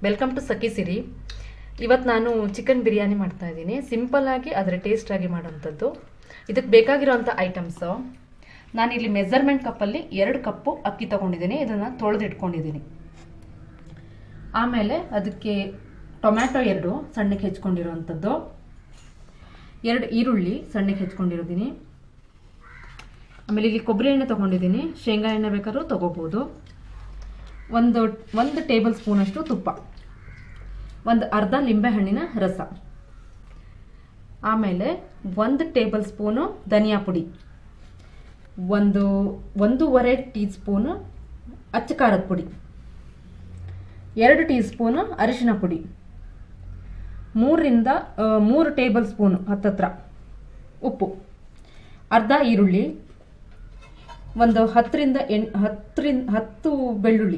Welcome to ಸಖಿ ಸಿರಿ ಇವತ್ತು ನಾನು chicken biryani ಮಾಡ್ತಾ ಇದ್ದೀನಿ ಸಿಂಪಲ್ಲಾಗಿ ಆದರೆ ಟೇಸ್ಟಾಗಿ ಮಾಡೋವಂಥದ್ದು ಇದಕ್ಕೆ ಬೇಕಾಗಿರೋವಂಥ ಐಟಮ್ಸು ನಾನಿಲ್ಲಿ ಮೆಜರ್ಮೆಂಟ್ ಕಪ್ಪಲ್ಲಿ ಎರಡು ಕಪ್ಪು ಅಕ್ಕಿ ತೊಗೊಂಡಿದ್ದೀನಿ ಇದನ್ನು ತೊಳೆದಿಟ್ಕೊಂಡಿದ್ದೀನಿ ಆಮೇಲೆ ಅದಕ್ಕೆ ಟೊಮ್ಯಾಟೊ ಎರಡು ಸಣ್ಣಕ್ಕೆ ಹೆಚ್ಕೊಂಡಿರೋವಂಥದ್ದು ಎರಡು ಈರುಳ್ಳಿ ಸಣ್ಣಕ್ಕೆ ಹೆಚ್ಕೊಂಡಿರೋದೀನಿ ಆಮೇಲೆ ಇಲ್ಲಿ ಕೊಬ್ಬರಿ ಎಣ್ಣೆ ತೊಗೊಂಡಿದ್ದೀನಿ ಶೇಂಗಾ ಎಣ್ಣೆ ಬೇಕಾದ್ರೂ ತೊಗೋಬೋದು ಒಂದು ಒಂದು ಟೇಬಲ್ ಸ್ಪೂನಷ್ಟು ತುಪ್ಪ ಒಂದು ಅರ್ಧ ಲಿಂಬೆಹಣ್ಣಿನ ರಸ ಆಮೇಲೆ ಒಂದು ಟೇಬಲ್ ಸ್ಪೂನು ಧನಿಯಾ ಪುಡಿ ಒಂದು ಒಂದೂವರೆ ಟೀ ಸ್ಪೂನು ಅಚ್ಚ ಖಾರದ ಪುಡಿ ಎರಡು ಟೀ ಸ್ಪೂನು ಅರಿಶಿನ ಪುಡಿ ಮೂರರಿಂದ ಆ, ಮೂರು ಟೇಬಲ್ ಸ್ಪೂನು ಹತ್ತತ್ರ ಉಪ್ಪು ಅರ್ಧ ಈರುಳ್ಳಿ ಒಂದು ಹತ್ತರಿಂದ ಎಣ್ ಹತ್ತರಿಂದ ಹತ್ತು ಬೆಳ್ಳುಳ್ಳಿ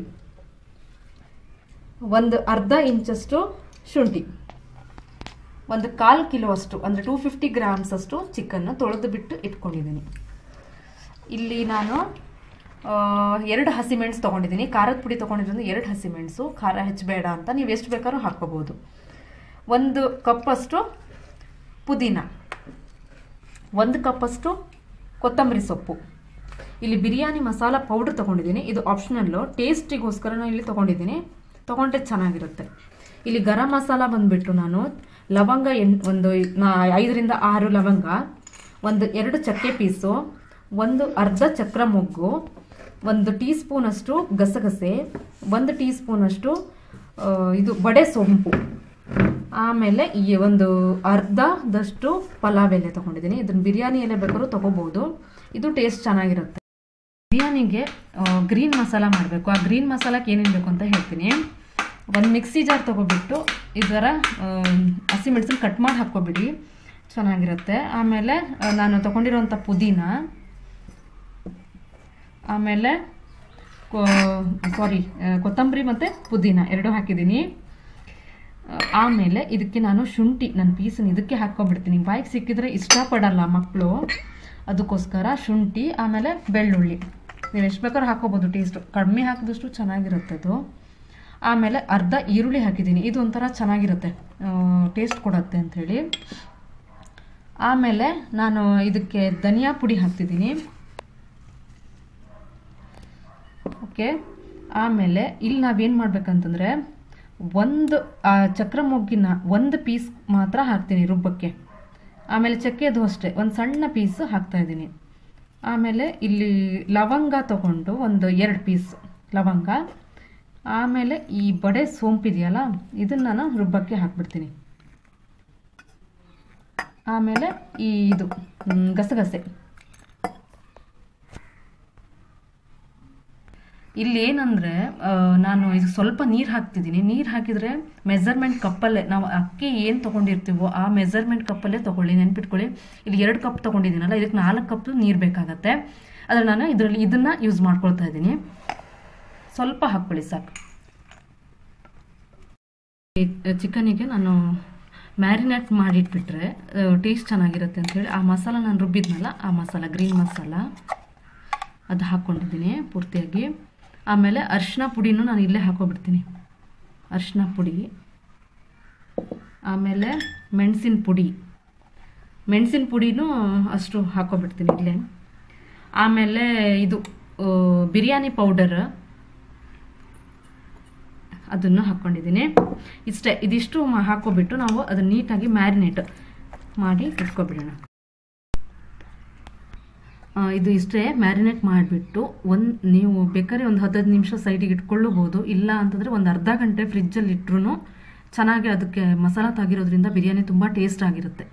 ಒಂದು ಅರ್ಧ ಇಂಚಷ್ಟು ಶುಂಠಿ ಒಂದು ಕಾಲು ಕಿಲೋ ಅಷ್ಟು ಅಂದರೆ ಟೂ ಫಿಫ್ಟಿ ಗ್ರಾಮ್ಸ್ ಅಷ್ಟು ಚಿಕನ್ನ ತೊಳೆದು ಬಿಟ್ಟು ಇಟ್ಕೊಂಡಿದ್ದೀನಿ ಇಲ್ಲಿ ನಾನು ಆ, ಎರಡು ಹಸಿಮೆಣಸು ತೊಗೊಂಡಿದ್ದೀನಿ ಖಾರದ ಪುಡಿ ತೊಗೊಂಡಿರೋದು ಎರಡು ಹಸಿಮೆಣಸು ಖಾರ ಹೆಚ್ಚಬೇಡ ಅಂತ ನೀವು ಎಷ್ಟು ಬೇಕಾದ್ರೂ ಹಾಕ್ಕೋಬೋದು ಒಂದು ಕಪ್ಪಷ್ಟು ಪುದೀನ ಒಂದು ಕಪ್ಪಷ್ಟು ಕೊತ್ತಂಬರಿ ಸೊಪ್ಪು ಇಲ್ಲಿ ಬಿರಿಯಾನಿ ಮಸಾಲ ಪೌಡರ್ ತೊಗೊಂಡಿದ್ದೀನಿ ಇದು ಆಪ್ಷನಲ್ಲು ಟೇಸ್ಟಿಗೋಸ್ಕರ ನಾನು ಇಲ್ಲಿ ತೊಗೊಂಡಿದ್ದೀನಿ ತೊಗೊಂಡ್ರೆ ಚೆನ್ನಾಗಿರುತ್ತೆ ಇಲ್ಲಿ ಗರಂ ಮಸಾಲ ಬಂದುಬಿಟ್ಟು ನಾನು ಲವಂಗ ಎಣ್ ಒಂದು ನಾ ಐದರಿಂದ ಆರು ಲವಂಗ ಒಂದು ಎರಡು ಚಕ್ಕೆ ಪೀಸು ಒಂದು ಅರ್ಧ ಚಕ್ರ ಮೊಗ್ಗು ಒಂದು ಟೀ ಸ್ಪೂನಷ್ಟು ಗಸಗಸೆ ಒಂದು ಟೀ ಸ್ಪೂನಷ್ಟು ಆ, ಇದು ಬಡೆ ಸೊಂಪು ಆಮೇಲೆ ಈ ಒಂದು ಅರ್ಧದಷ್ಟು ಪಲಾವ್ ಎಲೆ ತೊಗೊಂಡಿದ್ದೀನಿ ಇದನ್ನ ಬಿರಿಯಾನಿ ಎಲೆ ಬೇಕಾದ್ರೂ ತೊಗೋಬೋದು ಇದು ಟೇಸ್ಟ್ ಚೆನ್ನಾಗಿರುತ್ತೆ ಬಿರಿಯಾನಿಗೆ ಗ್ರೀನ್ ಮಸಾಲ ಮಾಡಬೇಕು ಆ ಗ್ರೀನ್ ಮಸಾಲಕ್ಕೆ ಏನೇನು ಬೇಕು ಅಂತ ಹೇಳ್ತೀನಿ ಒಂದು ಮಿಕ್ಸಿ ಜಾರ್ ತೊಗೊಬಿಟ್ಟು ಇದರ ಹಸಿಮೆಣಸನ್ನು ಕಟ್ ಮಾಡಿ ಹಾಕ್ಕೊಬಿಡಿ ಚೆನ್ನಾಗಿರುತ್ತೆ ಆಮೇಲೆ ಆ, ನಾನು ತೊಗೊಂಡಿರೋಂಥ ಪುದೀನ ಆಮೇಲೆ ಸಾರಿ ಕೊತ್ತಂಬರಿ ಮತ್ತು ಪುದೀನ ಎರಡು ಹಾಕಿದ್ದೀನಿ ಆ, ಆಮೇಲೆ ಇದಕ್ಕೆ ನಾನು ಶುಂಠಿ ನನ್ನ ಪೀಸನ್ನು ಇದಕ್ಕೆ ಹಾಕ್ಕೊಬಿಡ್ತೀನಿ ಬಾಯಿಗೆ ಸಿಕ್ಕಿದ್ರೆ ಇಷ್ಟಪಡಲ್ಲ ಮಕ್ಕಳು ಅದಕ್ಕೋಸ್ಕರ ಶುಂಠಿ ಆಮೇಲೆ ಬೆಳ್ಳುಳ್ಳಿ ನೀವು ಎಷ್ಟು ಬೇಕಾದ್ರೂ ಹಾಕೋಬೋದು ಟೇಸ್ಟು ಕಡಿಮೆ ಹಾಕಿದಷ್ಟು ಚೆನ್ನಾಗಿರುತ್ತೆ ಅದು ಆಮೇಲೆ ಅರ್ಧ ಈರುಳ್ಳಿ ಹಾಕಿದ್ದೀನಿ ಇದು ಒಂಥರ ಚೆನ್ನಾಗಿರುತ್ತೆ ಟೇಸ್ಟ್ ಕೊಡುತ್ತೆ ಅಂಥೇಳಿ ಆಮೇಲೆ ನಾನು ಇದಕ್ಕೆ ಧನಿಯಾ ಪುಡಿ ಹಾಕ್ತಿದ್ದೀನಿ ಓಕೆ ಆಮೇಲೆ ಇಲ್ಲಿ ನಾವೇನು ಮಾಡ್ಬೇಕಂತಂದರೆ ಒಂದು ಆ ಚಕ್ರ ಮೊಗ್ಗಿನ ಒಂದು ಪೀಸ್ ಮಾತ್ರ ಹಾಕ್ತೀನಿ ರುಬ್ಬಕ್ಕೆ ಆಮೇಲೆ ಚಕ್ಕೆದು ಅಷ್ಟೇ ಒಂದು ಸಣ್ಣ ಪೀಸ್ ಹಾಕ್ತಾ ಇದ್ದೀನಿ ಆಮೇಲೆ ಇಲ್ಲಿ ಲವಂಗ ತಗೊಂಡು ಒಂದು ಎರಡು ಪೀಸ್ ಲವಂಗ ಆಮೇಲೆ ಈ ಬಡೆ ಸೋಂಪಿದೆಯಲ್ಲ ಇದನ್ನು ನಾನು ರುಬ್ಬಕ್ಕೆ ಹಾಕ್ಬಿಡ್ತೀನಿ ಆಮೇಲೆ ಈ ಇದು ಮ್, ಗಸಗಸೆ ಇಲ್ಲಿ ಏನಂದರೆ ನಾನು ಇದು ಸ್ವಲ್ಪ ನೀರು ಹಾಕ್ತಿದ್ದೀನಿ ನೀರು ಹಾಕಿದರೆ ಮೆಜರ್ಮೆಂಟ್ ಕಪ್ಪಲ್ಲೇ ನಾವು ಅಕ್ಕಿ ಏನು ತೊಗೊಂಡಿರ್ತೀವೋ ಆ ಮೆಜರ್ಮೆಂಟ್ ಕಪ್ಪಲ್ಲೇ ತೊಗೊಳ್ಳಿ ನೆನ್ಪಿಟ್ಕೊಳ್ಳಿ ಇಲ್ಲಿ ಎರಡು ಕಪ್ ತೊಗೊಂಡಿದ್ದೀನಲ್ಲ ಇದಕ್ಕೆ ನಾಲ್ಕು ಕಪ್ ನೀರು ಬೇಕಾಗತ್ತೆ ಆದರೆ ನಾನು ಇದರಲ್ಲಿ ಇದನ್ನು ಯೂಸ್ ಮಾಡ್ಕೊಳ್ತಾ ಇದ್ದೀನಿ ಸ್ವಲ್ಪ ಹಾಕ್ಕೊಳ್ಳಿ ಸಾಕು ಚಿಕನಿಗೆ ನಾನು ಮ್ಯಾರಿನೇಟ್ ಮಾಡಿಟ್ಬಿಟ್ರೆ ಟೇಸ್ಟ್ ಚೆನ್ನಾಗಿರುತ್ತೆ ಅಂಥೇಳಿ ಆ ಮಸಾಲ ನಾನು ರುಬ್ಬಿದ್ನಲ್ಲ ಆ ಮಸಾಲ ಗ್ರೀನ್ ಮಸಾಲ ಅದು ಹಾಕ್ಕೊಂಡಿದ್ದೀನಿ ಪೂರ್ತಿಯಾಗಿ ಆಮೇಲೆ ಅರಿಶಿನ ಪುಡಿನೂ ನಾನು ಇಲ್ಲೇ ಹಾಕೋಬಿಡ್ತೀನಿ ಅರಿಶಿನ ಪುಡಿ ಆಮೇಲೆ ಮೆಣಸಿನ ಪುಡಿ ಮೆಣಸಿನ ಪುಡಿನೂ ಅಷ್ಟು ಹಾಕೋಬಿಡ್ತೀನಿ ಇಲ್ಲೇ ಆಮೇಲೆ ಇದು ಆ, ಬಿರಿಯಾನಿ ಪೌಡರ್ ಅದನ್ನು ಹಾಕ್ಕೊಂಡಿದ್ದೀನಿ ಇಷ್ಟೇ ಇದಿಷ್ಟು ಮಾ- ಹಾಕ್ಕೊಬಿಟ್ಟು ನಾವು ಅದನ್ನು ನೀಟಾಗಿ ಮ್ಯಾರಿನೇಟ್ ಮಾಡಿ ಇಟ್ಕೊಬಿಡೋಣ ಆ, ಇದು ಇಷ್ಟೇ ಮ್ಯಾರಿನೇಟ್ ಮಾಡಿಬಿಟ್ಟು ಒಂದು ನೀವು ಬೇಕಾದ್ರೆ ಒಂದು ಹತ್ತೈದು ನಿಮಿಷ ಸೈಡಿಗೆ ಇಟ್ಕೊಳ್ಳಬಹುದು ಇಲ್ಲ ಅಂತಂದರೆ ಒಂದು ಅರ್ಧ ಗಂಟೆ ಫ್ರಿಜ್ಜಲ್ಲಿ ಇಟ್ರು ಚೆನ್ನಾಗಿ ಅದಕ್ಕೆ ಮಸಾಲ ತಾಗಿರೋದ್ರಿಂದ ಬಿರಿಯಾನಿ ತುಂಬ ಟೇಸ್ಟ್ ಆಗಿರುತ್ತೆ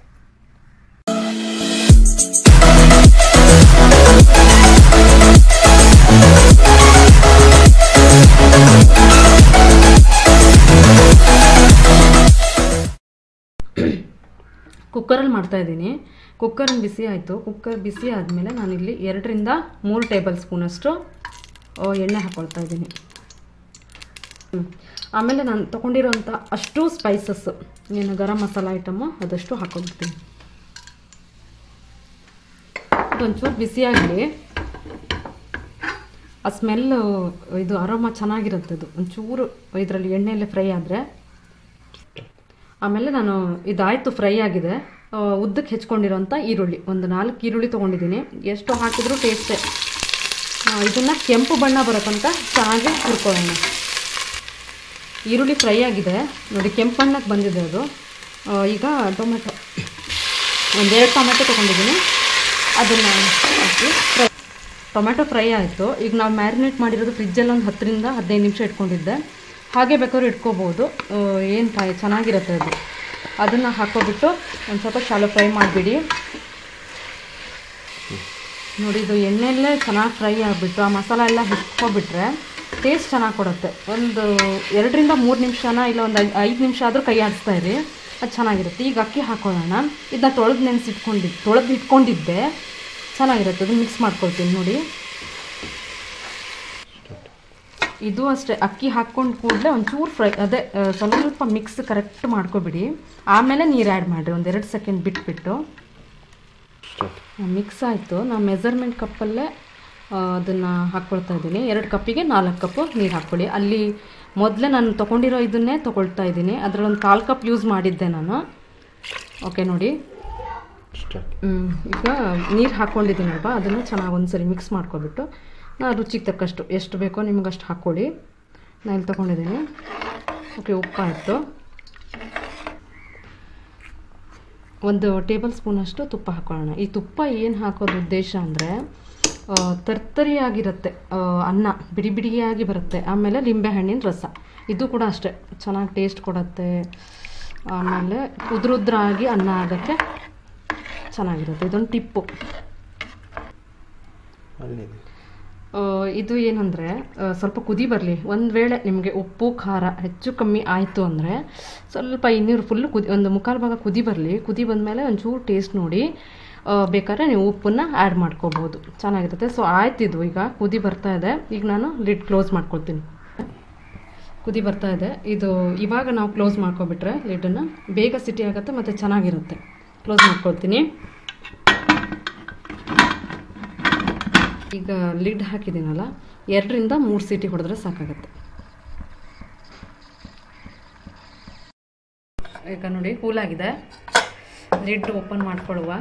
ಕುಕ್ಕರಲ್ಲಿ ಮಾಡ್ತಾ ಇದ್ದೀನಿ ಕುಕ್ಕರ್ ಬಿಸಿ ಆಯಿತು ಕುಕ್ಕರ್ ಬಿಸಿ ಆದಮೇಲೆ ನಾನಿಲ್ಲಿ ಎರಡರಿಂದ ಮೂರು ಟೇಬಲ್ ಸ್ಪೂನಷ್ಟು ಆ, ಎಣ್ಣೆ ಹಾಕ್ಕೊಳ್ತಾ ಇದ್ದೀನಿ ಹ್ಮ್. ಆಮೇಲೆ ನಾನು ತೊಗೊಂಡಿರೋಂಥ ಅಷ್ಟು ಸ್ಪೈಸಸ್ ಏನು ಗರಂ ಮಸಾಲ ಐಟಮು ಅದಷ್ಟು ಹಾಕ್ಕೊಂಡ್ಬಿಡ್ತೀನಿ ಇದೊಂಚೂರು ಬಿಸಿಯಾಗಲಿ ಆ ಸ್ಮೆಲ್ ಇದು ಅರೋಮ ಚೆನ್ನಾಗಿರುತ್ತೆ ಅದು ಒಂಚೂರು ಇದರಲ್ಲಿ ಎಣ್ಣೆಯಲ್ಲೇ ಫ್ರೈ ಆದರೆ ಆಮೇಲೆ ನಾನು ಇದಾಯಿತು ಫ್ರೈ ಆಗಿದೆ ಆ, ಉದ್ದಕ್ಕೆ ಹೆಚ್ಕೊಂಡಿರೋಂಥ ಈರುಳ್ಳಿ ಒಂದು ನಾಲ್ಕು ಈರುಳ್ಳಿ ತೊಗೊಂಡಿದ್ದೀನಿ ಎಷ್ಟು ಹಾಕಿದ್ರೂ ಟೇಸ್ಟೇ ಇದನ್ನು ಕೆಂಪು ಬಣ್ಣ ಬರೋ ತನಕ ಚೆನ್ನಾಗಿ ಹುರ್ಕೊಳ್ಳೋಣ ಈರುಳ್ಳಿ ಫ್ರೈ ಆಗಿದೆ ನೋಡಿ ಕೆಂಪು ಬಣ್ಣಕ್ಕೆ ಬಂದಿದೆ ಅದು ಆ, ಈಗ ಟೊಮೆಟೊ ಒಂದೆರಡು ಟೊಮೆಟೊ ತೊಗೊಂಡಿದ್ದೀನಿ ಅದನ್ನು ಹಾಕಿ ಫ್ರೈ ಟೊಮೆಟೊ ಫ್ರೈ ಆಯಿತು ಈಗ ನಾವು ಮ್ಯಾರಿನೇಟ್ ಮಾಡಿರೋದು ಫ್ರಿಜ್ಜಲ್ಲಿ ಒಂದು ಹತ್ತರಿಂದ ಹದಿನೈದು ನಿಮಿಷ ಇಟ್ಕೊಂಡಿದ್ದೆ ಹಾಗೆ ಬೇಕಾದ್ರೂ ಇಟ್ಕೋಬೋದು ಏನು ಕಾಯಿ ಚೆನ್ನಾಗಿರುತ್ತೆ ಅದು ಅದನ್ನು ಹಾಕೋಬಿಟ್ಟು ಒಂದು ಸ್ವಲ್ಪ ಶಾಲೋ ಫ್ರೈ ಮಾಡಿಬಿಡಿ ನೋಡಿ ಇದು ಎಣ್ಣೆಯಲ್ಲೇ ಚೆನ್ನಾಗಿ ಫ್ರೈ ಆಗಿಬಿಟ್ಟು ಆ ಮಸಾಲ ಎಲ್ಲ ಹಿಟ್ಕೊಬಿಟ್ರೆ ಟೇಸ್ಟ್ ಚೆನ್ನಾಗಿ ಕೊಡುತ್ತೆ ಒಂದು ಎರಡರಿಂದ ಮೂರು ನಿಮಿಷನ ಇಲ್ಲ ಒಂದು ಐದು ಐದು ನಿಮಿಷ ಆದರೂ ಕೈ ಆಡಿಸ್ತಾ ಇರಿ ಅದು ಚೆನ್ನಾಗಿರುತ್ತೆ ಈಗ ಅಕ್ಕಿ ಹಾಕೊಳ್ಳೋಣ ಇದನ್ನ ತೊಳೆದು ನೆನೆಸಿಟ್ಕೊಂಡಿದ್ದು ತೊಳೆದು ಇಟ್ಕೊಂಡಿದ್ದೆ ಚೆನ್ನಾಗಿರುತ್ತೆ ಅದು ಮಿಕ್ಸ್ ಮಾಡ್ಕೊಳ್ತೀನಿ ನೋಡಿ ಇದು ಅಷ್ಟೇ ಅಕ್ಕಿ ಹಾಕ್ಕೊಂಡು ಕೂಡಲೇ ಒಂಚೂರು ಫ್ರೈ ಅದೇ ಆ, ಸ್ವಲ್ಪ ಮಿಕ್ಸ್ ಕರೆಕ್ಟ್ ಮಾಡ್ಕೊಬಿಡಿ ಆಮೇಲೆ ನೀರು ಆ್ಯಡ್ ಮಾಡಿರಿ ಒಂದು ಎರಡು ಸೆಕೆಂಡ್ ಬಿಟ್ಬಿಟ್ಟು ಮಿಕ್ಸ್ ಆಯಿತು ನಾನು ಮೆಸರ್ಮೆಂಟ್ ಕಪ್ಪಲ್ಲೇ ಅದನ್ನು ಹಾಕ್ಕೊಳ್ತಾ ಇದ್ದೀನಿ ಎರಡು ಕಪ್ಪಿಗೆ ನಾಲ್ಕು ಕಪ್ಪು ನೀರು ಹಾಕ್ಕೊಳ್ಳಿ ಅಲ್ಲಿ ಮೊದಲೇ ನಾನು ತೊಗೊಂಡಿರೋ ಇದನ್ನೇ ತೊಗೊಳ್ತಾ ಇದ್ದೀನಿ ಅದರಲ್ಲಿ ಒಂದು ಕಾಲು ಕಪ್ ಯೂಸ್ ಮಾಡಿದ್ದೆ ನಾನು ಓಕೆ ನೋಡಿ ಹ್ಮ್, ಈಗ ನೀರು ಹಾಕ್ಕೊಂಡಿದ್ದೀನಲ್ವ ಅದನ್ನು ಚೆನ್ನಾಗಿ ಒಂದ್ಸರಿ ಮಿಕ್ಸ್ ಮಾಡ್ಕೊಬಿಟ್ಟು ನಾನು ರುಚಿಗೆ ತಕ್ಕಷ್ಟು ಎಷ್ಟು ಬೇಕೋ ನಿಮ್ಗೆ ಅಷ್ಟು ಹಾಕ್ಕೊಳ್ಳಿ ನಾನು ಇಲ್ಲಿ ತೊಗೊಂಡಿದ್ದೀನಿ ಓಕೆ ಉಪ್ಪಾಯಿತು ಒಂದು ಟೇಬಲ್ ಸ್ಪೂನಷ್ಟು ತುಪ್ಪ ಹಾಕೊಳ್ಳೋಣ ಈ ತುಪ್ಪ ಏನು ಹಾಕೋದು ಉದ್ದೇಶ ಅಂದರೆ ತರ್ತರಿಯಾಗಿರುತ್ತೆ ಆ, ಅನ್ನ ಬಿಡಿ ಬಿಡಿಯಾಗಿ ಬರುತ್ತೆ ಆಮೇಲೆ ಲಿಂಬೆ ಹಣ್ಣಿನ ರಸ ಇದು ಕೂಡ ಅಷ್ಟೇ ಚೆನ್ನಾಗಿ ಟೇಸ್ಟ್ ಕೊಡುತ್ತೆ ಆಮೇಲೆ ಉದ್ರುದ್ರಾಗಿ ಅನ್ನ ಆಗೋಕ್ಕೆ ಚೆನ್ನಾಗಿರುತ್ತೆ ಇದೊಂದು ಟಿಪ್ಪು ಆ, ಇದು ಏನಂದರೆ ಸ್ವಲ್ಪ ಕುದಿ ಬರಲಿ ಒಂದು ವೇಳೆ ನಿಮಗೆ ಉಪ್ಪು ಖಾರ ಹೆಚ್ಚು ಕಮ್ಮಿ ಆಯಿತು ಅಂದರೆ ಸ್ವಲ್ಪ ಇನ್ನೀರು ಫುಲ್ಲು ಕುದಿ ಒಂದು ಮುಕ್ಕಾಲು ಭಾಗ ಕುದಿ ಬರಲಿ ಕುದಿ ಬಂದಮೇಲೆ ಒಂಚೂರು ಟೇಸ್ಟ್ ನೋಡಿ ಆ, ಬೇಕಾದ್ರೆ ನೀವು ಉಪ್ಪನ್ನು ಆ್ಯಡ್ ಮಾಡ್ಕೋಬೋದು ಚೆನ್ನಾಗಿರುತ್ತೆ ಸೊ ಆಯ್ತಿದು ಈಗ ಕುದಿ ಬರ್ತಾ ಇದೆ ಈಗ ನಾನು ಲಿಡ್ ಕ್ಲೋಸ್ ಮಾಡ್ಕೊಳ್ತೀನಿ ಕುದಿ ಬರ್ತಾ ಇದೆ ಇದು ಇವಾಗ ನಾವು ಕ್ಲೋಸ್ ಮಾಡ್ಕೊಬಿಟ್ರೆ ಲಿಡನ್ನು ಬೇಗ ಸಿಟಿ ಆಗುತ್ತೆ ಮತ್ತು ಚೆನ್ನಾಗಿರುತ್ತೆ ಕ್ಲೋಸ್ ಮಾಡ್ಕೊಳ್ತೀನಿ ಈಗ ಲಿಡ್ ಹಾಕಿದ್ದೀನಲ್ಲ ಎರಡರಿಂದ ಮೂರು ಸೀಟಿ ಹೊಡೆದ್ರೆ ಸಾಕಾಗುತ್ತೆ ಈಗ ನೋಡಿ ಕೂಲಾಗಿದೆ ಲಿಡ್ ಓಪನ್ ಮಾಡ್ಕೊಳ್ಳುವ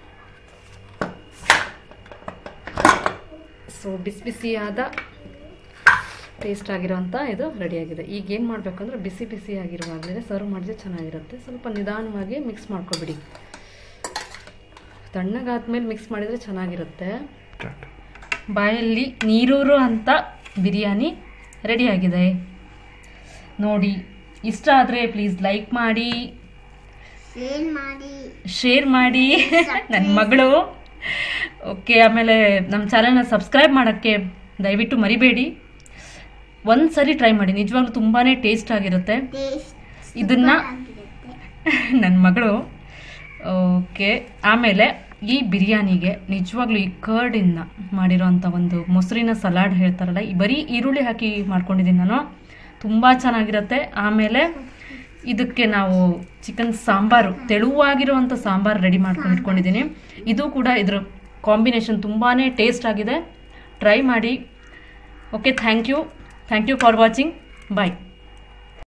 ಸೊ ಬಿಸಿ ಬಿಸಿಯಾದ ಟೇಸ್ಟ್ ಆಗಿರೋಂಥ ಇದು ರೆಡಿಯಾಗಿದೆ ಈಗ ಏನು ಮಾಡಬೇಕಂದ್ರೆ ಬಿಸಿ ಬಿಸಿ ಆಗಿರುವಾಗಲೇ ಸರ್ವ್ ಮಾಡಿದ್ರೆ ಚೆನ್ನಾಗಿರುತ್ತೆ ಸ್ವಲ್ಪ ನಿಧಾನವಾಗಿ ಮಿಕ್ಸ್ ಮಾಡ್ಕೊಬಿಡಿ ತಣ್ಣಗಾದ್ಮೇಲೆ ಮಿಕ್ಸ್ ಮಾಡಿದರೆ ಚೆನ್ನಾಗಿರುತ್ತೆ ಬಾಯಲ್ಲಿ ನೀರೂರು ಅಂತ ಬಿರಿಯಾನಿ ರೆಡಿಯಾಗಿದೆ ನೋಡಿ ಇಷ್ಟ ಆದರೆ ಪ್ಲೀಸ್ ಲೈಕ್ ಮಾಡಿ ಶೇರ್ ಮಾಡಿ ಶೇರ್ ಮಾಡಿ ನನ್ನ ಮಗಳು ಓಕೆ ಆಮೇಲೆ ನಮ್ಮ ಚಾನಲ್ನ ಸಬ್ಸ್ಕ್ರೈಬ್ ಮಾಡೋಕ್ಕೆ ದಯವಿಟ್ಟು ಮರಿಬೇಡಿ ಒಂದು ಸರಿ ಟ್ರೈ ಮಾಡಿ ನಿಜವಾಗ್ಲೂ ತುಂಬಾ ಟೇಸ್ಟ್ ಆಗಿರುತ್ತೆ ಟೇಸ್ಟ್ ಇದನ್ನ ಆಗಿರುತ್ತೆ ನನ್ನ ಮಗಳು ಓಕೆ ಆಮೇಲೆ ಈ ಬಿರಿಯಾನಿಗೆ ನಿಜವಾಗ್ಲೂ ಈ ಕರ್ಡಿಂದ ಮಾಡಿರೋಂಥ ಒಂದು ಮೊಸರಿನ ಸಲಾಡ್ ಹೇಳ್ತಾರಲ್ಲ ಈ ಬರೀ ಈರುಳ್ಳಿ ಹಾಕಿ ಮಾಡ್ಕೊಂಡಿದ್ದೀನಿ ನಾನು ತುಂಬ ಚೆನ್ನಾಗಿರುತ್ತೆ ಆಮೇಲೆ ಇದಕ್ಕೆ ನಾವು ಚಿಕನ್ ಸಾಂಬಾರು ತೆಳುವಾಗಿರುವಂಥ ಸಾಂಬಾರು ರೆಡಿ ಮಾಡ್ಕೊಂಡು ಇಟ್ಕೊಂಡಿದ್ದೀನಿ ಇದು ಕೂಡ ಇದ್ರ ಕಾಂಬಿನೇಷನ್ ತುಂಬಾ ಟೇಸ್ಟ್ ಆಗಿದೆ ಟ್ರೈ ಮಾಡಿ okay thank you thank you for watching bye